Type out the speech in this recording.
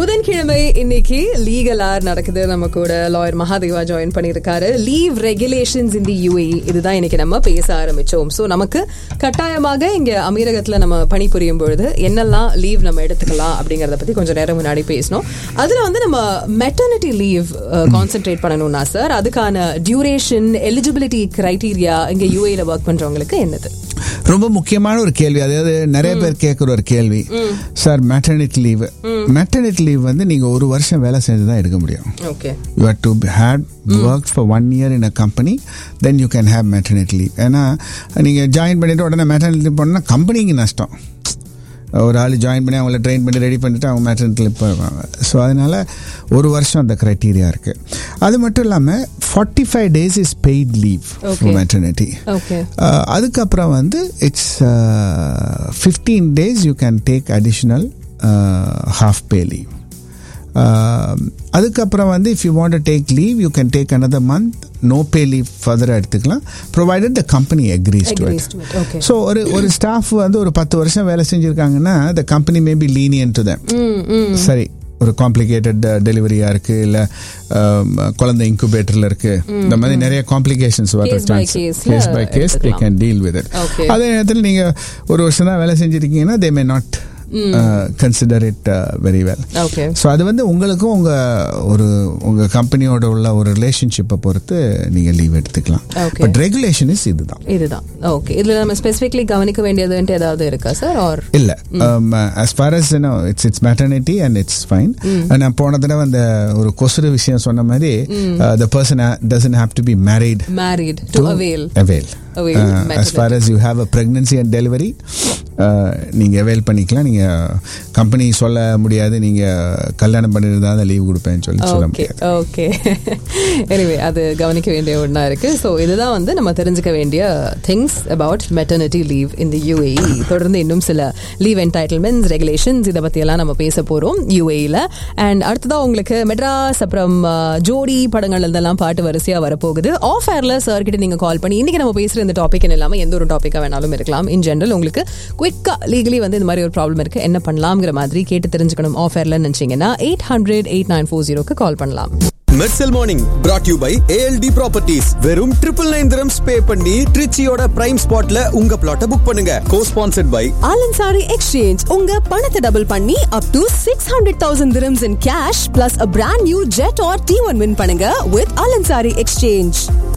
புதன்கிழமை இன்னைக்கு legal R நடக்குது நம்ம கூட லாயர் மகாதேவா ஜாயின் பண்ணியிருக்காரு leave regulations in the UA இதுதான் இன்னைக்கு நம்ம பேச ஆரம்பிச்சோம் ஸோ நமக்கு கட்டாயமாக இங்க அமீரகத்துல நம்ம பணிபுரியும் பொழுது என்னெல்லாம் லீவ் நம்ம எடுத்துக்கலாம் அப்படிங்கறத பத்தி கொஞ்சம் நேரம் முன்னாடி பேசணும் அதுல வந்து நம்ம மெட்டர்னிட்டி லீவ் கான்சென்ட்ரேட் பண்ணணும்னா சார் அதுக்கான டியூரேஷன் எலிஜிபிலிட்டி கிரைட்டீரியா இங்க யூஏல ஒர்க் பண்றவங்களுக்கு என்னது ரொம்ப முக்கியமான ஒரு கேள்வி அதாவது நிறைய பேர் கேட்குற ஒரு கேள்வி sir maternity leave maternity leave வந்து நீங்க ஒரு வருஷம் வேலை செஞ்சு தான் எடுக்க முடியும் okay you had to had work for one year in a company then you can have maternity leave ஏன்னா நீங்கள் ஜாயின் பண்ணிட்டு உடனே மெட்டர்னிட்டி லீவ் பண்ணால் கம்பெனிக்கு நஷ்டம் ஒரு ஆள் ஜாயின் பண்ணி அவங்கள ட்ரெயின் பண்ணி ரெடி பண்ணிட்டு அவங்க மேட்டர்னிட்டி லீவ் போயிடுவாங்க ஸோ அதனால ஒரு வருஷம் அந்த க்ரைட்டீரியா இருக்கு அது மட்டும் இல்லாமல் forty five days is paid leave Okay. Maternity okay அதுக்கப்புறம் வந்து it's fifteen days you can take additional half pay leave அதுக்கப்புறம் வந்து if you want take leave you can take another month no pay leave ஃபர்தராக எடுத்துக்கலாம் provided the company agrees to Agrees it to it. Okay. So ஒரு ஒரு staff வந்து ஒரு பத்து வருஷம் வேலை செஞ்சுருக்காங்கன்னா the company may be lenient to them ம் ம் சரி ஒரு காம்ப்ளிகேட்டட் டெலிவரியா இருக்கு இல்ல ஆம், குழந்தை இன்குபேட்டர்ல இருக்கு இந்த மாதிரி நிறைய காம்ப்ளிகேஷன்ஸ் Case by case ல கேஸ் பை கேஸ் தே எடுத்துக்கலாம். Can deal with it Okay. அதே நேரத்தில் நீங்க ஒரு வருஷம் தான் வேலை செஞ்சிருக்கீங்கன்னா they may not consider it very well okay so அது வந்து உங்களுக்கும் உங்க ஒரு உங்க கம்பெனியோட உள்ள ஒரு ரிலேஷன்ஷிப்பை பொறுத்து நீங்க லீவ் எடுத்துக்கலாம் Okay. பட் ரெகுலேஷன் இஸ் இதுதான் இதுதான் ஓகே இதுல நம்ம ஸ்பெசிஃபிக்லி கவனிக்க வேண்டியதுன்ட்டு ஏதாவது இருக்கா சார் ஆர் இல்ல as far as you know it's it's maternity and it's fine நான் போன தடவை அந்த ஒரு கொசுறு விஷயம் சொன்ன மாதிரி the person ha- doesn't have to be married married to avail avail Avail Uh, as maternity. far as you have a pregnancy and delivery uh, நீங்க avail பண்ணிக்கலாம் நீங்க கம்பெனி சொல்ல முடியாது நீங்க கல்யாணம் பண்ணிருந்தா தான் லீவ் கொடுப்பேன்னு சொல்லி சொல்ல ஓகே முடியாது ஓகே எனிவே அது கவனிக்க வேண்டிய ஒன்றா இருக்கு ஸோ இதுதான் வந்து நம்ம தெரிஞ்சுக்க வேண்டிய திங்ஸ் அபவுட் மெட்டர்னிட்டி லீவ் இந்த யூஏஇ தொடர்ந்து இன்னும் சில லீவ் என்டைட்டில்மெண்ட்ஸ் ரெகுலேஷன்ஸ் இதை பற்றியெல்லாம் நம்ம பேச போகிறோம் யூஏஇல அண்ட் அடுத்ததா உங்களுக்கு மெட்ராஸ் அப்புறம் அஹ், ஜோடி படங்கள் இதெல்லாம் பாட்டு வரிசையாக வரப்போகுது ஆஃப் ஏர்ல சார் கிட்ட நீங்கள் கால் பண்ணி இன்னைக்கு நம்ம பேசுகிற இந்த டாபிக் இல்லாமல் எந்த ஒரு டாப்பிக்காக வேணாலும் இருக்கலாம் இன் ஜென்ரல் உங்களுக்கு குயிக்காக லீகலி வந்து இந்த மாதிரி ஒரு ப்ராப்ளம் இருக்கு என்ன பண்ணலாம்ங்கிற மாதிரி கேட்டு தெரிஞ்சுக்கணும் ஆஃப் ஏர்ல நினச்சிங்கன்னா eight hundred eight nine four ஜீரோக்கு கால் பண்ணலாம் Mersal morning brought you by ALT properties வெறும் ட்ரிபிள் நைன் திரம்ஸ் பே பண்ணி ட்ரிச்சியோட பிரைம் ஸ்பாட்ல உங்க பிளாட்டை புக் பண்ணுங்க co sponsored by Al Ansari exchange உங்க பணத்தை டபுள் பண்ணி up to six hundred thousand dirhams in cash plus a brand new Jetour T one win பண்ணுங்க வித் ஆலன்சாரி எக்ஸ்சேஞ்ச்